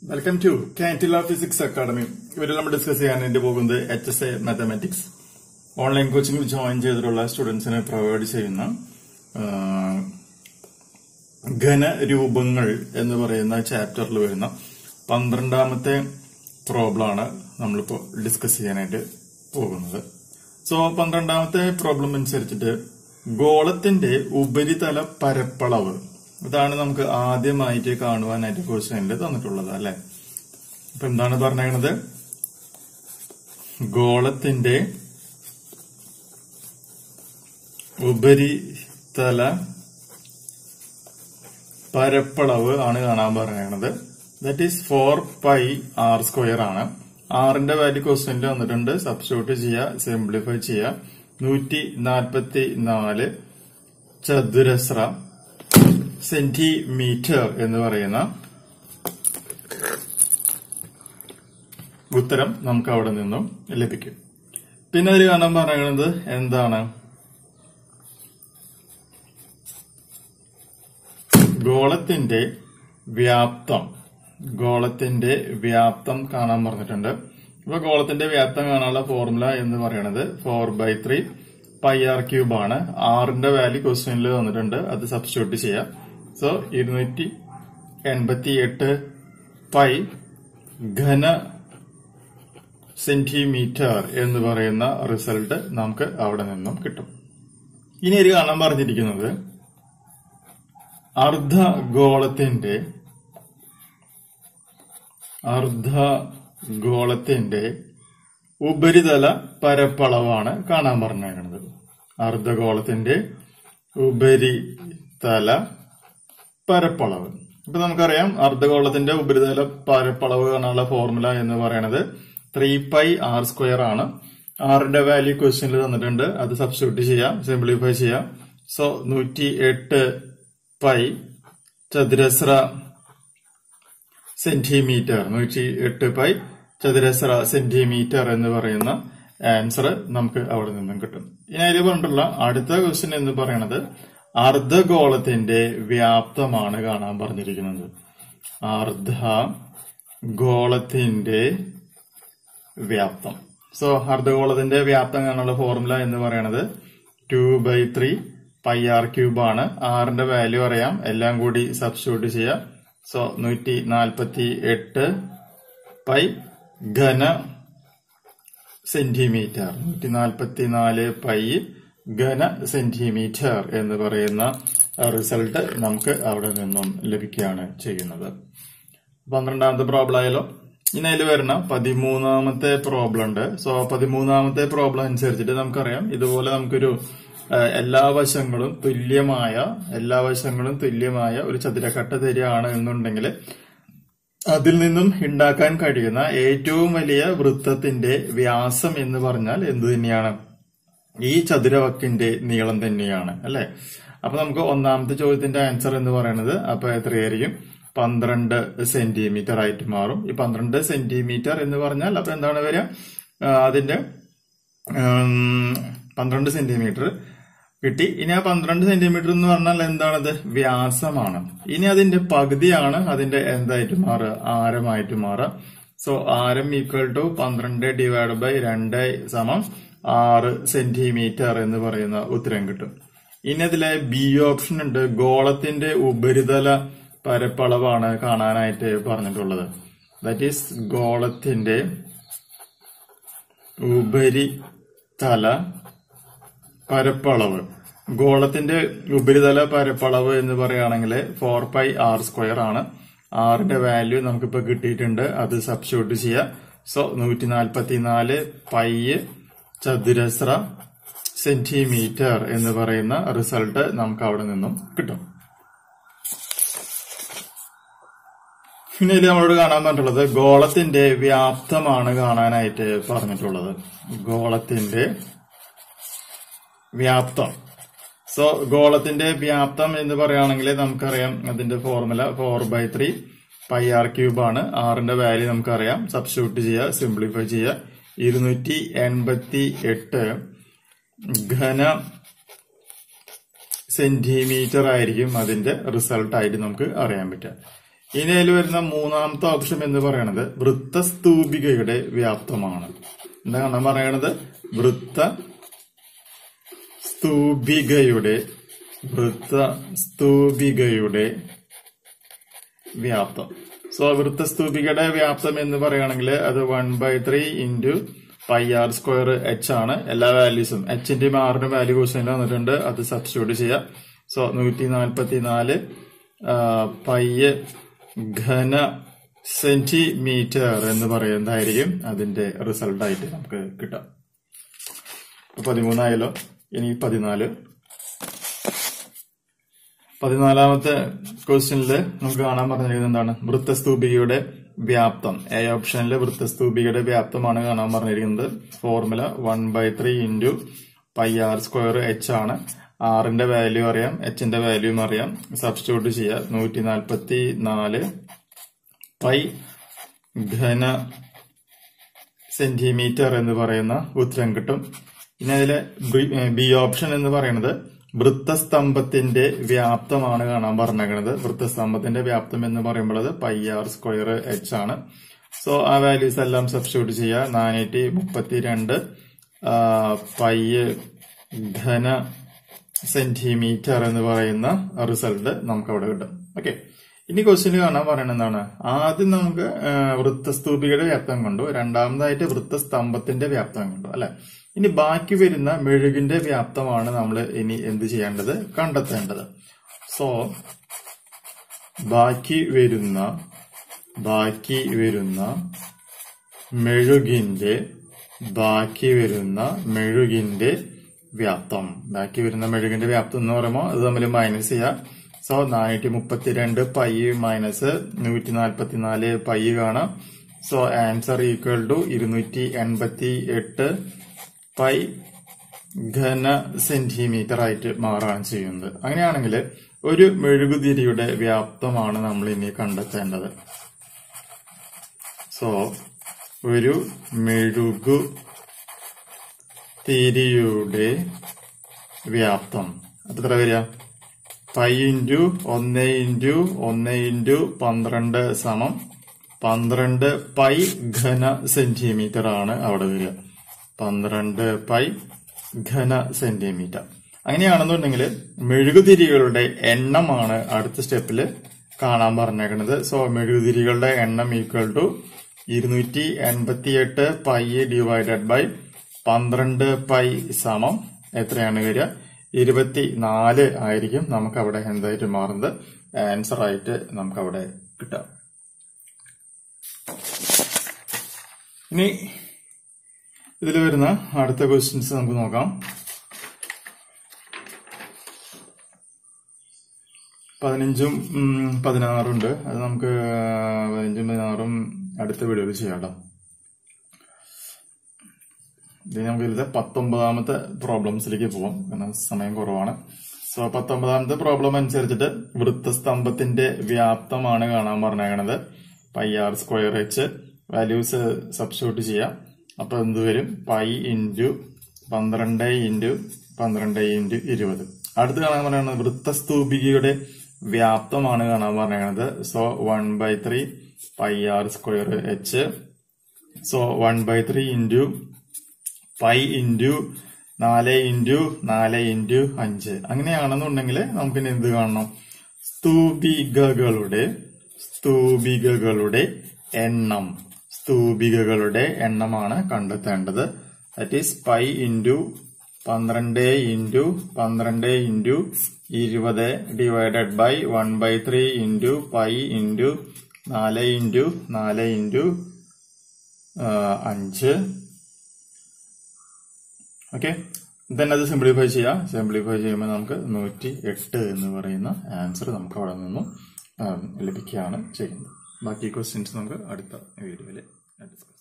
welcome to കാൻറ്റില physics academy ഇവരിൽ നമ്മൾ ഡിസ്കസ് ചെയ്യാൻ വേണ്ടി പോകുന്നത് H S A mathematics online coaching join ചെയ്തിട്ടുള്ള സ്റ്റുഡൻസിനെ പ്രൊവൈഡ് ചെയ്യുന്ന ആ, ഘനരൂപങ്ങൾ എന്ന് പറയുന്ന ചാപ്റ്ററിൽ വരുന്ന പന്ത്രണ്ടാമത്തെ പ്രോബ്ലം ആണ് നമ്മളിപ്പോ ഡിസ്കസ് ചെയ്യാനായിട്ട് പോകുന്നത് സോ പന്ത്രണ്ടാമത്തെ പ്രോബ്ലം അനുസരിച്ചിട്ട് ഗോളത്തിന്റെ ഉപരിതല പരപ്പളവ് ഇതാണ് നമുക്ക് ആദ്യമായിട്ട് കാണുവാനായിട്ട് ക്വസ്റ്റ്യനിൽ തന്നിട്ടുള്ളത് അല്ലെ അപ്പൊ എന്താണ് പറഞ്ഞത് ഗോളത്തിന്റെ ഉപരിതല പരപ്പളവ് ആണ് കാണാൻ പറയുന്നത് that is four pi r square ആണ് ആറിന്റെ വാല്യൂ ക്വസ്റ്റ്യനിൽ വന്നിട്ടുണ്ട് സബ്സ്റ്റിറ്റ്യൂട്ട് ചെയ്യുക സിംപ്ലിഫൈ ചെയ്യുക നൂറ്റി നാൽപ്പത്തി നാല് ചതുരശ്ര സെന്റിമീറ്റർ എന്ന് പറയുന്ന ഉത്തരം നമുക്ക് അവിടെ നിന്നും ലഭിക്കും പിന്നെ അതിൽ കാണാൻ പറയുന്നത് എന്താണ് ഗോളത്തിന്റെ വ്യാപ്തം ഗോളത്തിന്റെ വ്യാപ്തം കാണാൻ പറഞ്ഞിട്ടുണ്ട് അപ്പൊ ഗോളത്തിന്റെ വ്യാപ്തം കാണാനുള്ള ഫോർമുല എന്ന് പറയുന്നത് four by three pi r cube ആണ് ആറിന്റെ വാല്യൂ ക്വസ്റ്റ്യനിൽ വന്നിട്ടുണ്ട് അത് സബ്സ്റ്റിറ്റ്യൂട്ട് ചെയ്യാം സോ ഇരുന്നൂറ്റി എൺപത്തി എട്ട് പൈ ഘന സെന്റിമീറ്റർ എന്ന് പറയുന്ന റിസൾട്ട് നമുക്ക് അവിടെ നിന്നും കിട്ടും ഇനി ഒരു കാണാൻ പറഞ്ഞിരിക്കുന്നത് അർദ്ധഗോളത്തിന്റെ അർദ്ധഗോളത്തിന്റെ ഉപരിതല പരപ്പളവാണ് കാണാൻ പറഞ്ഞിരിക്കുന്നത് അർദ്ധഗോളത്തിന്റെ ഉപരിതല പരപ്പളവ് ഇപ്പൊ നമുക്കറിയാം അർദ്ധഗോളത്തിന്റെ ഉപരിതല പരപ്പളവ് കാണാനുള്ള ഫോർമുല എന്ന് പറയുന്നത് ത്രീ പൈ ആർ സ്ക്വയർ ആണ് ആറിന്റെ വാല്യൂ ക്വസ്റ്റ്യനിൽ തന്നിട്ടുണ്ട് അത് സബ്സ്റ്റിറ്റ്യൂട്ട് ചെയ്യാം സിംപ്ലിഫൈ ചെയ്യാം സോ നൂറ്റി എട്ട് പൈ ചതുരശ്ര സെന്റിമീറ്റർ നൂറ്റി എട്ട് പൈ ചതുരശ്ര സെന്റിമീറ്റർ എന്ന് പറയുന്ന ആൻസർ നമുക്ക് അവിടെ നിന്നും കിട്ടും ഇനി അതിൽ പറഞ്ഞിട്ടുള്ള അടുത്ത ക്വസ്റ്റ്യൻ എന്ന് പറയുന്നത് അർദ്ധഗോളത്തിന്റെ വ്യാപ്തമാണ് കാണാൻ പറഞ്ഞിരിക്കുന്നത് അർദ്ധ ഗോളത്തിന്റെ വ്യാപ്തം സോ അർദ്ധഗോളത്തിന്റെ വ്യാപ്തം കാണാനുള്ള ഫോർമുല എന്ന് പറയുന്നത് two by three pi r cube ആണ് ആറിന്റെ വാല്യൂ അറിയാം എല്ലാം കൂടി സബ്സ്റ്റിറ്റ്യൂട്ട് ചെയ്യാം സോ നൂറ്റി നാൽപ്പത്തി എട്ട് പൈ ഘന സെന്റിമീറ്റർ നൂറ്റി നാൽപ്പത്തി നാല് പൈ ഘന സെന്റിമീറ്റർ എന്ന് പറയുന്ന റിസൾട്ട് നമുക്ക് അവിടെ നിന്നും ലഭിക്കുകയാണ് ചെയ്യുന്നത് പന്ത്രണ്ടാമത്തെ പ്രോബ്ലം ആയാലോ ഇനി അതിൽ വരുന്ന പതിമൂന്നാമത്തെ പ്രോബ്ലം ഉണ്ട് സോ പതിമൂന്നാമത്തെ പ്രോബ്ലം അനുസരിച്ചിട്ട് നമുക്കറിയാം ഇതുപോലെ നമുക്കൊരു ആ, എല്ലാ വശങ്ങളും തുല്യമായ എല്ലാ വശങ്ങളും തുല്യമായ ഒരു ചതുരക്കട്ട തരികയാണ് എന്നുണ്ടെങ്കിൽ അതിൽ നിന്നും ഉണ്ടാക്കാൻ കഴിയുന്ന ഏറ്റവും വലിയ വൃത്തത്തിന്റെ വ്യാസം എന്ന് പറഞ്ഞാൽ എന്ത് തന്നെയാണ് ഈ ചതുരവക്കിന്റെ നീളം തന്നെയാണ് അല്ലെ അപ്പൊ നമുക്ക് ഒന്നാമത്തെ ചോദ്യത്തിന്റെ ആൻസർ എന്ന് പറയുന്നത് അപ്പൊ എത്രയായിരിക്കും പന്ത്രണ്ട് സെന്റിമീറ്റർ ആയിട്ട് മാറും ഈ പന്ത്രണ്ട് സെന്റിമീറ്റർ എന്ന് പറഞ്ഞാൽ അപ്പൊ എന്താണ് വരിക ആ, അതിന്റെ ഉം, പന്ത്രണ്ട് സെന്റിമീറ്റർ കിട്ടി ഇനി ആ പന്ത്രണ്ട് സെന്റിമീറ്റർ എന്ന് പറഞ്ഞാൽ എന്താണത് വ്യാസമാണ് ഇനി അതിന്റെ പകുതിയാണ് അതിന്റെ എന്തായിട്ട് മാറുക ആരമായിട്ട് മാറുക സോ ആരം ഈക്വൽ ടു പന്ത്രണ്ട് ഡിവൈഡ് ബൈ രണ്ട് സമം ആറ് സെന്റിമീറ്റർ എന്ന് പറയുന്ന ഉത്തരം കിട്ടും ഇനി അതിലെ ബി ഓപ്ഷൻ ഉണ്ട് ഗോളത്തിന്റെ ഉപരിതല പരപ്പളവാണ് കാണാനായിട്ട് പറഞ്ഞിട്ടുള്ളത് ദാറ്റ് ഈസ് ഗോളത്തിന്റെ ഉപരിതല പരപ്പളവ് ഗോളത്തിന്റെ ഉപരിതല പരപ്പളവ് എന്ന് പറയുകയാണെങ്കിൽ ഫോർ പൈ ആർ സ്ക്വയർ ആണ് ആറിന്റെ വാല്യൂ നമുക്കിപ്പോ കിട്ടിയിട്ടുണ്ട് അത് സബ്സ്റ്റിറ്റ്യൂട്ട് ചെയ്യാം സോ നൂറ്റി നാൽപ്പത്തി നാല് പൈ ചതുരശ്ര സെന്റിമീറ്റർ എന്ന് പറയുന്ന റിസൾട്ട് നമുക്ക് അവിടെ നിന്നും കിട്ടും പിന്നെ ഇതിൽ നമ്മളോട് കാണാൻ പറഞ്ഞിട്ടുള്ളത് ഗോളത്തിന്റെ വ്യാപ്തമാണ് കാണാനായിട്ട് പറഞ്ഞിട്ടുള്ളത് ഗോളത്തിന്റെ വ്യാപ്തം സോ ഗോളത്തിന്റെ വ്യാപ്തം എന്ന് പറയുകയാണെങ്കിൽ നമുക്കറിയാം അതിന്റെ formula four by three pi r cube ആണ് ആറിന്റെ വാല്യൂ നമുക്കറിയാം സബ്സ്റ്റിറ്റ്യൂട്ട് ചെയ്യുക സിംപ്ലിഫൈ ചെയ്യുക ഇരുന്നൂറ്റി എൺപത്തി എട്ട് ഘന സെന്റിമീറ്റർ ആയിരിക്കും അതിന്റെ റിസൾട്ട് ആയിട്ട് നമുക്ക് അറിയാൻ പറ്റുക ഇനി അതിൽ വരുന്ന മൂന്നാമത്തെ ഓപ്ഷൻ എന്ന് പറയുന്നത് വൃത്തസ്തൂപികയുടെ വ്യാപ്തമാണ് എന്താ കാണാൻ പറയണത് വൃത്ത സ്തൂപികയുടെ വൃത്ത സ്തൂപികയുടെ വ്യാപ്തം സോ വൃത്തസ്തൂപികയുടെ വ്യാപ്തം എന്ന് പറയുകയാണെങ്കിൽ അത് one by three into pi r square h ആണ് എല്ലാ വാല്യൂസും എച്ചിന്റെയും ആറിന്റെ വാല്യൂ ക്വസ്റ്റ്യനിൽ വന്നിട്ടുണ്ട് അത് സബ്സ്റ്റിറ്റ്യൂട്ട് ചെയ്യാം സോ നൂറ്റി നാൽപ്പത്തി നാല് പയ്യ് ഘന സെന്റിമീറ്റർ എന്ന് പറയുന്നതായിരിക്കും അതിന്റെ റിസൾട്ട് ആയിട്ട് നമുക്ക് കിട്ടാം ഇപ്പൊ പതിമൂന്നായാലോ ഇനി പതിനാല് പതിനാലാമത്തെ ക്വസ്റ്റ്യനിൽ നമുക്ക് കാണാൻ പറഞ്ഞിരിക്കുന്നത് എന്താണ് വൃത്തസ്തൂപികയുടെ വ്യാപ്തം എ ഓപ്ഷനിലെ വൃത്തസ്തൂപികയുടെ വ്യാപ്തമാണ് കാണാൻ പറഞ്ഞിരിക്കുന്നത് formula one by three into pi r square h ആണ് ആറിന്റെ വാല്യൂ അറിയാം എച്ചിന്റെ വാല്യൂം അറിയാം സബ്സ്റ്റിറ്റ്യൂട്ട് ചെയ്യാം നൂറ്റി നാൽപ്പത്തി നാല് പൈ ഘന സെന്റിമീറ്റർ എന്ന് പറയുന്ന ഉത്തരം കിട്ടും ഇനി അതിലെ ബി ഓപ്ഷൻ എന്ന് പറയുന്നത് വൃത്തസ്തംഭത്തിന്റെ വ്യാപ്തമാണ് കാണാൻ പറഞ്ഞേക്കുന്നത് വൃത്തസ്തംഭത്തിന്റെ വ്യാപ്തം എന്ന് പറയുമ്പോൾ അത് പൈ ആർ സ്ക്വയർ എച്ച് ആണ് സോ ആ വാല്യൂസ് എല്ലാം സബ്സ്റ്റിറ്റ്യൂട്ട് ചെയ്യുക നാനൂറ്റി മുപ്പത്തിരണ്ട് പൈ ഘന സെന്റിമീറ്റർ എന്ന് പറയുന്ന റിസൾട്ട് നമുക്ക് അവിടെ കിട്ടും ഓക്കെ ഇനി ക്വസ്റ്റ്യൻ കാണാൻ പറയുന്നത് എന്താണ് ആദ്യം നമുക്ക് വൃത്തസ്തൂപികയുടെ വ്യാപ്തം കണ്ടു രണ്ടാമതായിട്ട് വൃത്തസ്തംഭത്തിന്റെ വ്യാപ്തം കണ്ടു അല്ലെ ഇനി ബാക്കി വരുന്ന മെഴുകിന്റെ വ്യാപ്തമാണ് നമ്മൾ ഇനി എന്ത് ചെയ്യേണ്ടത് കണ്ടെത്തേണ്ടത് സോ ബാക്കി വരുന്ന ബാക്കി വരുന്ന മെഴുകിന്റെ ബാക്കി വരുന്ന മെഴുകിന്റെ വ്യാപ്തം ബാക്കി വരുന്ന മെഴുകിന്റെ വ്യാപ്തം എന്ന് പറയുമ്പോൾ അത് തമ്മിൽ മൈനസ് ചെയ്യാം സോ നാനൂറ്റി മുപ്പത്തിരണ്ട് പൈ മൈനസ് നൂറ്റി നാൽപ്പത്തി നാല് പൈ കാണാം സോ ആൻസർ ഈക്വൽ ടു ഇരുന്നൂറ്റി എൺപത്തി എട്ട് പൈ ഘന സെന്റിമീറ്റർ ആയിട്ട് മാറുകയാണ് ചെയ്യുന്നത് അങ്ങനെയാണെങ്കിൽ ഒരു മെഴുകുതിരിയുടെ വ്യാപ്തമാണ് നമ്മൾ ഇനി കണ്ടെത്തേണ്ടത് സോ ഒരു മെഴുകു തിരിയുടെ വ്യാപ്തം അപ്പൊ എത്ര വരിക പൈ ഇൻറ്റു ഒന്ന് ഇൻറ്റു ഒന്ന് ഇൻറ്റു പന്ത്രണ്ട് സമം പന്ത്രണ്ട് പൈ ഘന സെന്റിമീറ്റർ ആണ് അവിടെ വരിക പന്ത്രണ്ട് പൈ ഘന സെന്റിമീറ്റർ അങ്ങനെയാണെന്നുണ്ടെങ്കിൽ മെഴുകുതിരികളുടെ എണ്ണമാണ് അടുത്ത സ്റ്റെപ്പിൽ കാണാൻ പറഞ്ഞേക്കുന്നത് സോ മെഴുകുതിരികളുടെ എണ്ണം ഈക്വൽ ടു ഇരുന്നൂറ്റി എൺപത്തി എട്ട് പൈ ഡിവൈഡഡ് ബൈ പന്ത്രണ്ട് പൈ സമം എത്രയാണ് വരിക ഇരുപത്തി നാല് ആയിരിക്കും നമുക്ക് അവിടെ എന്തായിട്ട് മാറുന്നത് ആൻസർ ആയിട്ട് നമുക്ക് അവിടെ കിട്ടാം ഇനി ഇതിൽ വരുന്ന അടുത്ത ക്വസ്റ്റ്യൻസ് നമുക്ക് നോക്കാം പതിനഞ്ചും പതിനാറും ഉണ്ട് അത് നമുക്ക് പതിനഞ്ചും പതിനാറും അടുത്ത വീഡിയോയിൽ ചെയ്യാം കേട്ടോ ഇനി നമുക്ക് ഇതിലത്തെ പത്തൊമ്പതാമത്തെ പ്രോബ്ലംസിലേക്ക് പോവാം കാരണം സമയം കുറവാണ് സോ പത്തൊമ്പതാമത്തെ പ്രോബ്ലം അനുസരിച്ചിട്ട് വൃത്തസ്തംഭത്തിന്റെ വ്യാപ്തമാണ് കാണാൻ പറഞ്ഞേക്കണത് pi r square h values substitute ചെയ്യാം അപ്പൊ എന്ത് വരും പൈ ഇൻറ്റു പന്ത്രണ്ട് ഇൻറ്റു പന്ത്രണ്ട് ഇൻറ്റു ഇരുപത് അടുത്ത് കാണാൻ പറയുന്നത് വൃത്തസ്തൂപികയുടെ വ്യാപ്തമാണ് കാണാൻ പറഞ്ഞത് so one by three pi r square h so one by three into pi into നാല് ഇൻറ്റു നാല് ഇൻറ്റു അഞ്ച് അങ്ങനെയാണെന്നുണ്ടെങ്കിൽ നമുക്ക് എന്ത് കാണണം സ്തൂപികകളുടെ സ്തൂപികകളുടെ എണ്ണം സ്തൂപികകളുടെ എണ്ണമാണ് കണ്ടെത്തേണ്ടത് ദറ്റ് ഈസ് പൈ ഇൻറ്റു പന്ത്രണ്ട് ഇൻറ്റു പന്ത്രണ്ട് ഇൻറ്റു ഇരുപത് divided by one by three into pi into നാല് ഇൻറ്റു നാല് ഇൻറ്റു അഞ്ച് ഓക്കെ then അത് സിംപ്ലിഫൈ ചെയ്യാം സിംപ്ലിഫൈ ചെയ്യുമ്പോൾ നമുക്ക് നൂറ്റി എട്ട് എന്ന് പറയുന്ന ആൻസർ നമുക്ക് അവിടെ നിന്നും ലഭിക്കുകയാണ് ചെയ്യുന്നത് ബാക്കി ക്വസ്റ്റ്യൻസ് നമുക്ക് അടുത്ത വീഡിയോയിൽ ഡിസ്കസ്